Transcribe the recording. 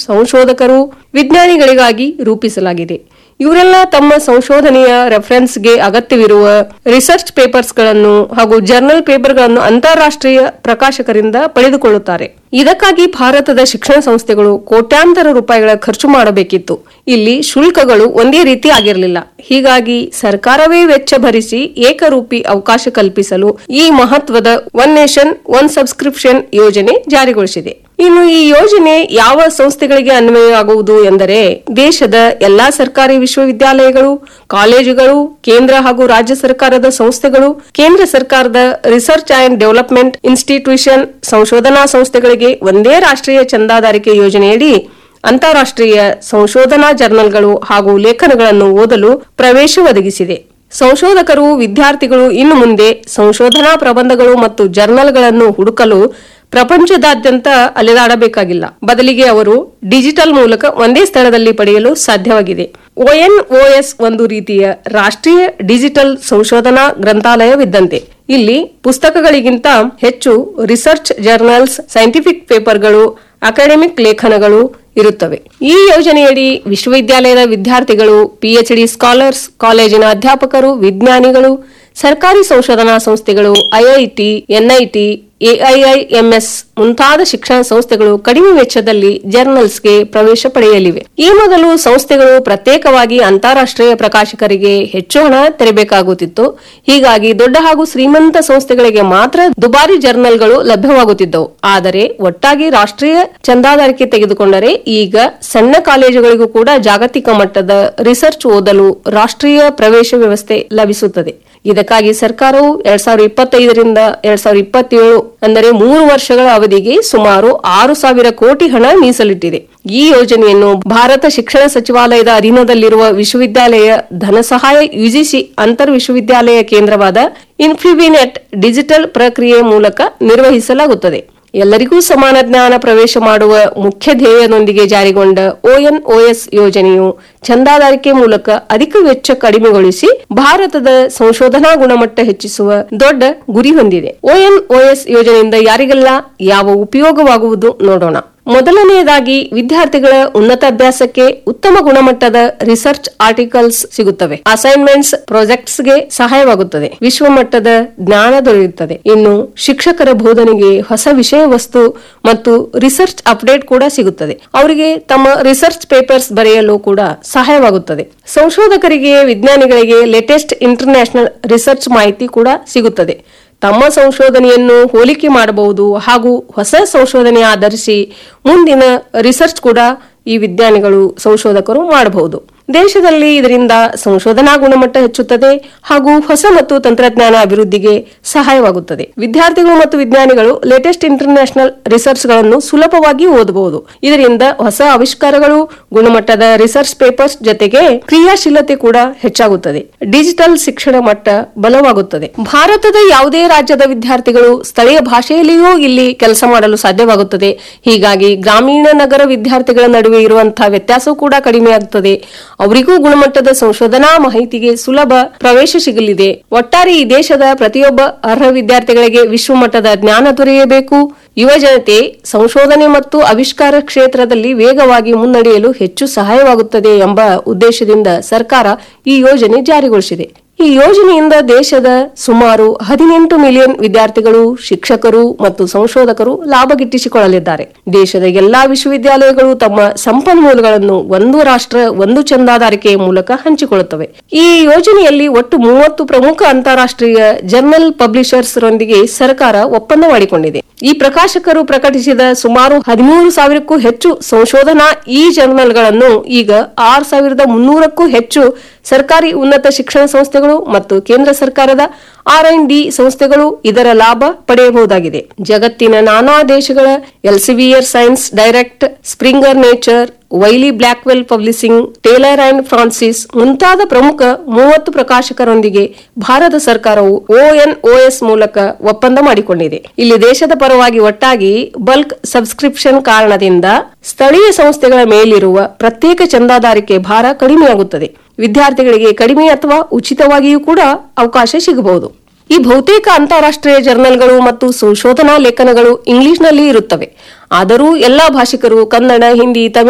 ಸಂಶೋಧಕರು ವಿಜ್ಞಾನಿಗಳಿಗಾಗಿ ರೂಪಿಸಲಾಗಿದೆ ಇವರೆಲ್ಲ ತಮ್ಮ ಸಂಶೋಧನೆಯ ರೆಫರೆನ್ಸ್ಗೆ ಅಗತ್ಯವಿರುವ ರಿಸರ್ಚ್ ಪೇಪರ್ಸ್ಗಳನ್ನು ಹಾಗೂ ಜರ್ನಲ್ ಪೇಪರ್ಗಳನ್ನು ಅಂತಾರಾಷ್ಟ್ರೀಯ ಪ್ರಕಾಶಕರಿಂದ ಪಡೆದುಕೊಳ್ಳುತ್ತಾರೆ ಇದಕ್ಕಾಗಿ ಭಾರತದ ಶಿಕ್ಷಣ ಸಂಸ್ಥೆಗಳು ಕೋಟ್ಯಾಂತರ ರೂಪಾಯಿಗಳ ಖರ್ಚು ಮಾಡಬೇಕಿತ್ತು ಇಲ್ಲಿ ಶುಲ್ಕಗಳು ಒಂದೇ ರೀತಿ ಆಗಿರಲಿಲ್ಲ ಹೀಗಾಗಿ ಸರ್ಕಾರವೇ ವೆಚ್ಚ ಭರಿಸಿ ಏಕರೂಪಿ ಅವಕಾಶ ಕಲ್ಪಿಸಲು ಈ ಮಹತ್ವದ ಒನ್ ನೇಷನ್ ಒನ್ ಸಬ್ಸ್ಕ್ರಿಪ್ಷನ್ ಯೋಜನೆ ಜಾರಿಗೊಳಿಸಿದೆ ಇನ್ನು ಈ ಯೋಜನೆ ಯಾವ ಸಂಸ್ಥೆಗಳಿಗೆ ಅನ್ವಯವಾಗುವುದು ಎಂದರೆ ದೇಶದ ಎಲ್ಲಾ ಸರ್ಕಾರಿ ವಿಶ್ವವಿದ್ಯಾಲಯಗಳು ಕಾಲೇಜುಗಳು ಕೇಂದ್ರ ಹಾಗೂ ರಾಜ್ಯ ಸರ್ಕಾರದ ಸಂಸ್ಥೆಗಳು ಕೇಂದ್ರ ಸರ್ಕಾರದ ರಿಸರ್ಚ್ ಅಂಡ್ ಡೆವಲಪ್ಮೆಂಟ್ ಇನ್ಸ್ಟಿಟ್ಯೂಷನ್ ಸಂಶೋಧನಾ ಸಂಸ್ಥೆಗಳಿಗೆ ಒಂದೇ ರಾಷ್ಟ್ರೀಯ ಚಂದಾದಾರಿಕೆ ಯೋಜನೆಯಡಿ ಅಂತಾರಾಷ್ಟ್ರೀಯ ಸಂಶೋಧನಾ ಜರ್ನಲ್ಗಳು ಹಾಗೂ ಲೇಖನಗಳನ್ನು ಓದಲು ಪ್ರವೇಶ ಒದಗಿಸಿದೆ ಸಂಶೋಧಕರು ವಿದ್ಯಾರ್ಥಿಗಳು ಇನ್ನು ಮುಂದೆ ಸಂಶೋಧನಾ ಪ್ರಬಂಧಗಳು ಮತ್ತು ಜರ್ನಲ್ಗಳನ್ನು ಹುಡುಕಲು ಪ್ರಪಂಚದಾದ್ಯಂತ ಅಲೆದಾಡಬೇಕಾಗಿಲ್ಲ ಬದಲಿಗೆ ಅವರು ಡಿಜಿಟಲ್ ಮೂಲಕ ಒಂದೇ ಸ್ಥಳದಲ್ಲಿ ಪಡೆಯಲು ಸಾಧ್ಯವಾಗಿದೆ ಒಎನ್ಒಎಸ್ ಒಂದು ರೀತಿಯ ರಾಷ್ಟ್ರೀಯ ಡಿಜಿಟಲ್ ಸಂಶೋಧನಾ ಗ್ರಂಥಾಲಯವಿದ್ದಂತೆ ಇಲ್ಲಿ ಪುಸ್ತಕಗಳಿಗಿಂತ ಹೆಚ್ಚು ರಿಸರ್ಚ್ ಜರ್ನಲ್ಸ್ ಸೈಂಟಿಫಿಕ್ ಪೇಪರ್ಗಳು ಅಕಾಡೆಮಿಕ್ ಲೇಖನಗಳು ಇರುತ್ತವೆ ಈ ಯೋಜನೆಯಡಿ ವಿಶ್ವವಿದ್ಯಾಲಯದ ವಿದ್ಯಾರ್ಥಿಗಳು ಪಿಎಚ್ಡಿ ಸ್ಕಾಲರ್ಸ್ ಕಾಲೇಜಿನ ಅಧ್ಯಾಪಕರು ವಿಜ್ಞಾನಿಗಳು ಸರ್ಕಾರಿ ಸಂಶೋಧನಾ ಸಂಸ್ಥೆಗಳು ಐಐಟಿ ಎನ್ಐಟಿ ಎಐಐಎಂಎಸ್ ಮುಂತಾದ ಶಿಕ್ಷಣ ಸಂಸ್ಥೆಗಳು ಕಡಿಮೆ ವೆಚ್ಚದಲ್ಲಿ ಜರ್ನಲ್ಸ್ಗೆ ಪ್ರವೇಶ ಪಡೆಯಲಿವೆ ಈ ಮೊದಲು ಸಂಸ್ಥೆಗಳು ಪ್ರತ್ಯೇಕವಾಗಿ ಅಂತಾರಾಷ್ಟ್ರೀಯ ಪ್ರಕಾಶಕರಿಗೆ ಹೆಚ್ಚು ಹಣ ತೆರಬೇಕಾಗುತ್ತಿತ್ತು ಹೀಗಾಗಿ ದೊಡ್ಡ ಹಾಗೂ ಶ್ರೀಮಂತ ಸಂಸ್ಥೆಗಳಿಗೆ ಮಾತ್ರ ದುಬಾರಿ ಜರ್ನಲ್ಗಳು ಲಭ್ಯವಾಗುತ್ತಿದ್ದವು ಆದರೆ ಒಟ್ಟಾಗಿ ರಾಷ್ಟ್ರೀಯ ಚಂದಾದಾರಿಕೆ ತೆಗೆದುಕೊಂಡರೆ ಈಗ ಸಣ್ಣ ಕಾಲೇಜುಗಳಿಗೂ ಕೂಡ ಜಾಗತಿಕ ಮಟ್ಟದ ರಿಸರ್ಚ್ ಓದಲು ರಾಷ್ಟ್ರೀಯ ಪ್ರವೇಶ ವ್ಯವಸ್ಥೆ ಲಭಿಸುತ್ತದೆ ಇದಕ್ಕಾಗಿ ಸರ್ಕಾರವು ಎರಡ್ ಸಾವಿರದ ಇಪ್ಪತ್ತೈದರಿಂದ ಎರಡ್ ಸಾವಿರದ ಇಪ್ಪತ್ತೇಳು ಅಂದರೆ ಮೂರು ವರ್ಷಗಳ ಅವಧಿಗೆ ಸುಮಾರು ಆರು ಸಾವಿರ ಕೋಟಿ ಹಣ ಮೀಸಲಿಟ್ಟಿದೆ ಈ ಯೋಜನೆಯನ್ನು ಭಾರತ ಶಿಕ್ಷಣ ಸಚಿವಾಲಯದ ಅಧೀನದಲ್ಲಿರುವ ವಿಶ್ವವಿದ್ಯಾಲಯ ಧನಸಹಾಯ ಯುಜಿಸಿ ಅಂತರ್ ವಿಶ್ವವಿದ್ಯಾಲಯ ಕೇಂದ್ರವಾದ ಇನ್ಫ್ಲಿಬಿನೆಟ್ ಡಿಜಿಟಲ್ ಪ್ರಕ್ರಿಯೆ ಮೂಲಕ ನಿರ್ವಹಿಸಲಾಗುತ್ತದೆ ಎಲ್ಲರಿಗೂ ಸಮಾನ ಜ್ಞಾನ ಪ್ರವೇಶ ಮಾಡುವ ಮುಖ್ಯ ಧ್ಯೇಯದೊಂದಿಗೆ ಜಾರಿಗೊಂಡ ಒಎನ್ಒಎಸ್ ಯೋಜನೆಯು ಚಂದಾದಾರಿಕೆ ಮೂಲಕ ಅಧಿಕ ವೆಚ್ಚ ಕಡಿಮೆಗೊಳಿಸಿ ಭಾರತದ ಸಂಶೋಧನಾ ಗುಣಮಟ್ಟ ಹೆಚ್ಚಿಸುವ ದೊಡ್ಡ ಗುರಿ ಹೊಂದಿದೆ ಒಎನ್ಒಎಸ್ ಯೋಜನೆಯಿಂದ ಯಾರಿಗೆಲ್ಲ ಯಾವ ಉಪಯೋಗವಾಗುವುದು ನೋಡೋಣ ಮೊದಲನೆಯದಾಗಿ ವಿದ್ಯಾರ್ಥಿಗಳ ಉನ್ನತ ಅಭ್ಯಾಸಕ್ಕೆ ಉತ್ತಮ ಗುಣಮಟ್ಟದ ರಿಸರ್ಚ್ ಆರ್ಟಿಕಲ್ಸ್ ಸಿಗುತ್ತವೆ ಅಸೈನ್ಮೆಂಟ್ಸ್ ಪ್ರಾಜೆಕ್ಟ್ಸ್ಗೆ ಸಹಾಯವಾಗುತ್ತದೆ ವಿಶ್ವ ಮಟ್ಟದ ಜ್ಞಾನ ದೊರೆಯುತ್ತದೆ ಇನ್ನು ಶಿಕ್ಷಕರ ಬೋಧನೆಗೆ ಹೊಸ ವಿಷಯ ವಸ್ತು ಮತ್ತು ರಿಸರ್ಚ್ ಅಪ್ಡೇಟ್ ಕೂಡ ಸಿಗುತ್ತದೆ ಅವರಿಗೆ ತಮ್ಮ ರಿಸರ್ಚ್ ಪೇಪರ್ಸ್ ಬರೆಯಲು ಕೂಡ ಸಹಾಯವಾಗುತ್ತದೆ ಸಂಶೋಧಕರಿಗೆ ವಿಜ್ಞಾನಿಗಳಿಗೆ ಲೇಟೆಸ್ಟ್ ಇಂಟರ್ನ್ಯಾಷನಲ್ ರಿಸರ್ಚ್ ಮಾಹಿತಿ ಕೂಡ ಸಿಗುತ್ತದೆ ತಮ್ಮ ಸಂಶೋಧನೆಯನ್ನು ಹೋಲಿಕೆ ಮಾಡಬಹುದು ಹಾಗೂ ಹೊಸ ಸಂಶೋಧನೆ ಆಧರಿಸಿ ಮುಂದಿನ ರಿಸರ್ಚ್ ಕೂಡ ಈ ವಿಜ್ಞಾನಿಗಳು ಸಂಶೋಧಕರು ಮಾಡಬಹುದು ದೇಶದಲ್ಲಿ ಇದರಿಂದ ಸಂಶೋಧನಾ ಗುಣಮಟ್ಟ ಹೆಚ್ಚುತ್ತದೆ ಹಾಗೂ ಹೊಸ ಮತ್ತು ತಂತ್ರಜ್ಞಾನ ಅಭಿವೃದ್ಧಿಗೆ ಸಹಾಯವಾಗುತ್ತದೆ ವಿದ್ಯಾರ್ಥಿಗಳು ಮತ್ತು ವಿಜ್ಞಾನಿಗಳು ಲೇಟೆಸ್ಟ್ ಇಂಟರ್ನ್ಯಾಷನಲ್ ರಿಸರ್ಚ್ ಗಳನ್ನು ಸುಲಭವಾಗಿ ಓದಬಹುದು ಇದರಿಂದ ಹೊಸ ಆವಿಷ್ಕಾರಗಳು ಗುಣಮಟ್ಟದ ರಿಸರ್ಚ್ ಪೇಪರ್ಸ್ ಜೊತೆಗೆ ಕ್ರಿಯಾಶೀಲತೆ ಕೂಡ ಹೆಚ್ಚಾಗುತ್ತದೆ ಡಿಜಿಟಲ್ ಶಿಕ್ಷಣ ಮಟ್ಟ ಬಲವಾಗುತ್ತದೆ ಭಾರತದ ಯಾವುದೇ ರಾಜ್ಯದ ವಿದ್ಯಾರ್ಥಿಗಳು ಸ್ಥಳೀಯ ಭಾಷೆಯಲ್ಲಿಯೂ ಇಲ್ಲಿ ಕೆಲಸ ಮಾಡಲು ಸಾಧ್ಯವಾಗುತ್ತದೆ ಹೀಗಾಗಿ ಗ್ರಾಮೀಣ ನಗರ ವಿದ್ಯಾರ್ಥಿಗಳ ನಡುವೆ ಇರುವಂತಹ ವ್ಯತ್ಯಾಸವೂ ಕೂಡ ಕಡಿಮೆಯಾಗುತ್ತದೆ ಅವರಿಗೂ ಗುಣಮಟ್ಟದ ಸಂಶೋಧನಾ ಮಾಹಿತಿಗೆ ಸುಲಭ ಪ್ರವೇಶ ಸಿಗಲಿದೆ ಒಟ್ಟಾರೆ ಈ ದೇಶದ ಪ್ರತಿಯೊಬ್ಬ ಅರ್ಹ ವಿದ್ಯಾರ್ಥಿಗಳಿಗೆ ವಿಶ್ವಮಟ್ಟದ ಜ್ಞಾನ ದೊರೆಯಬೇಕು ಯುವ ಜನತೆ ಸಂಶೋಧನೆ ಮತ್ತು ಆವಿಷ್ಕಾರ ಕ್ಷೇತ್ರದಲ್ಲಿ ವೇಗವಾಗಿ ಮುನ್ನಡೆಯಲು ಹೆಚ್ಚು ಸಹಾಯವಾಗುತ್ತದೆ ಎಂಬ ಉದ್ದೇಶದಿಂದ ಸರ್ಕಾರ ಈ ಯೋಜನೆ ಜಾರಿಗೊಳಿಸಿದೆ ಈ ಯೋಜನೆಯಿಂದ ದೇಶದ ಸುಮಾರು ಹದಿನೆಂಟು ಮಿಲಿಯನ್ ವಿದ್ಯಾರ್ಥಿಗಳು ಶಿಕ್ಷಕರು ಮತ್ತು ಸಂಶೋಧಕರು ಲಾಭ ಗಿಟ್ಟಿಸಿಕೊಳ್ಳಲಿದ್ದಾರೆ ದೇಶದ ಎಲ್ಲಾ ವಿಶ್ವವಿದ್ಯಾಲಯಗಳು ತಮ್ಮ ಸಂಪನ್ಮೂಲಗಳನ್ನು ಒಂದು ರಾಷ್ಟ್ರ ಒಂದು ಚಂದಾದಾರಿಕೆಯ ಮೂಲಕ ಹಂಚಿಕೊಳ್ಳುತ್ತವೆ ಈ ಯೋಜನೆಯಲ್ಲಿ ಒಟ್ಟು ಮೂವತ್ತು ಪ್ರಮುಖ ಅಂತಾರಾಷ್ಟ್ರೀಯ ಜರ್ನಲ್ ಪಬ್ಲಿಷರ್ಸ್ ರೊಂದಿಗೆ ಸರ್ಕಾರ ಒಪ್ಪಂದ ಮಾಡಿಕೊಂಡಿದೆ ಈ ಪ್ರಕಾಶಕರು ಪ್ರಕಟಿಸಿದ ಸುಮಾರು ಹದಿಮೂರು ಸಾವಿರಕ್ಕೂ ಹೆಚ್ಚು ಸಂಶೋಧನಾ ಈ ಜರ್ನಲ್ಗಳನ್ನು ಈಗ ಆರು ಸಾವಿರದ ಮುನ್ನೂರಕ್ಕೂ ಹೆಚ್ಚು ಸರ್ಕಾರಿ ಉನ್ನತ ಶಿಕ್ಷಣ ಸಂಸ್ಥೆಗಳು ಮತ್ತು ಕೇಂದ್ರ ಸರ್ಕಾರದ ಆರ್ ಅಂಡ್ ಡಿ ಸಂಸ್ಥೆಗಳು ಇದರ ಲಾಭ ಪಡೆಯಬಹುದಾಗಿದೆ ಜಗತ್ತಿನ ನಾನಾ ದೇಶಗಳ Elsevier Science Direct Springer Nature Wiley Blackwell publishing Taylor and Francis ಮುಂತಾದ ಪ್ರಮುಖ ಮೂವತ್ತು ಪ್ರಕಾಶಕರೊಂದಿಗೆ ಭಾರತ ಸರ್ಕಾರವು ಒಎನ್ಒಎಸ್ ಮೂಲಕ ಒಪ್ಪಂದ ಮಾಡಿಕೊಂಡಿದೆ ಇಲ್ಲಿ ದೇಶದ ಪರವಾಗಿ ಒಟ್ಟಾಗಿ ಬಲ್ಕ್ ಸಬ್ಸ್ಕ್ರಿಪ್ಷನ್ ಕಾರಣದಿಂದ ಸ್ಥಳೀಯ ಸಂಸ್ಥೆಗಳ ಮೇಲಿರುವ ಪ್ರತ್ಯೇಕ ಚಂದಾದಾರಿಕೆ ಭಾರ ಕಡಿಮೆಯಾಗುತ್ತದೆ ವಿದ್ಯಾರ್ಥಿಗಳಿಗೆ ಕಡಿಮೆ ಅಥವಾ ಉಚಿತವಾಗಿಯೂ ಕೂಡ ಅವಕಾಶ ಸಿಗಬಹುದು ಈ ಬಹುತೇಕ ಅಂತಾರಾಷ್ಟ್ರೀಯ ಜರ್ನಲ್ಗಳು ಮತ್ತು ಸಂಶೋಧನಾ ಲೇಖನಗಳು ಇಂಗ್ಲಿಷ್ನಲ್ಲಿ ಇರುತ್ತವೆ ಆದರೂ ಎಲ್ಲಾ ಭಾಷಿಕರು ಕನ್ನಡ ಹಿಂದಿ ತಮಿಳು